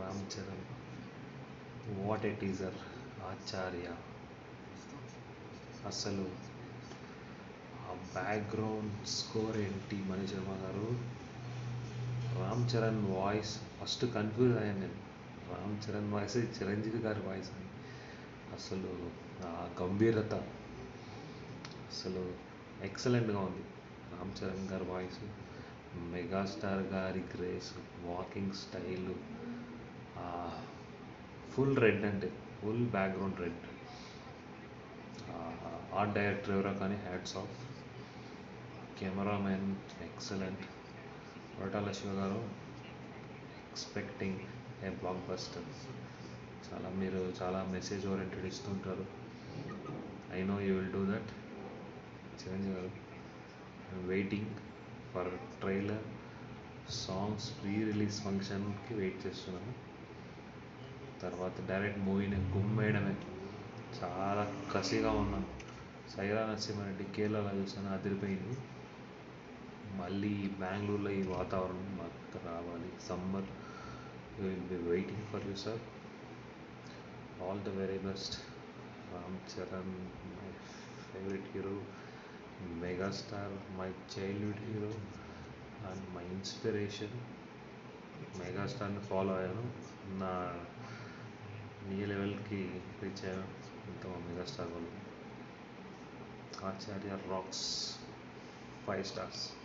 Ram Charan what a teaser Acharya అసలు ఆ background score ఏంటి మణి శర్మ గారు Ram Charan voice first confuse అయ్యాను నేను రామ్ చరణ్ వాయిస్ చిరంజీవి గారి వాయిస్ అని అసలు ఆ గంభీరత అసలు ఎక్సలెంట్గా ఉంది రామ్ చరణ్ గారి వాయిస్ మెగాస్టార్ గారి grace walking style full red అంటే full background red art director ఎవరో కానీ hats off cameraman excellent Koratala Siva గారు ఎక్స్పెక్టింగ్ ఏ బ్లాక్ బస్టర్ చాలా మీరు చాలా మెసేజ్ ఓరియంటెడ్ ఇస్తుంటారు I know you will do that Chiranjeevi గారు waiting for trailer songs pre release ఫంక్షన్కి వెయిట్ చేస్తున్నాను తర్వాత డైరెక్ట్ మూవీని గుమ్మేయడమే చాలా కసిగా ఉన్నాను సైరా నరసింహారెడ్డి కేరళలో చూసాను అదిరిపోయింది మళ్ళీ బెంగళూరులో ఈ వాతావరణం మాకు రావాలి summer will be waiting for you sir all the very best Ram Charan my favourite hero megastar my childhood hero and my inspiration మెగాస్టార్ని ఫాలో అయ్యాను నా నీ లెవెల్కి రీచ్ అయ్యాను ఇంత మెగాస్టార్ వల్ల ఆచార్య రాక్స్ ఫైవ్ స్టార్స్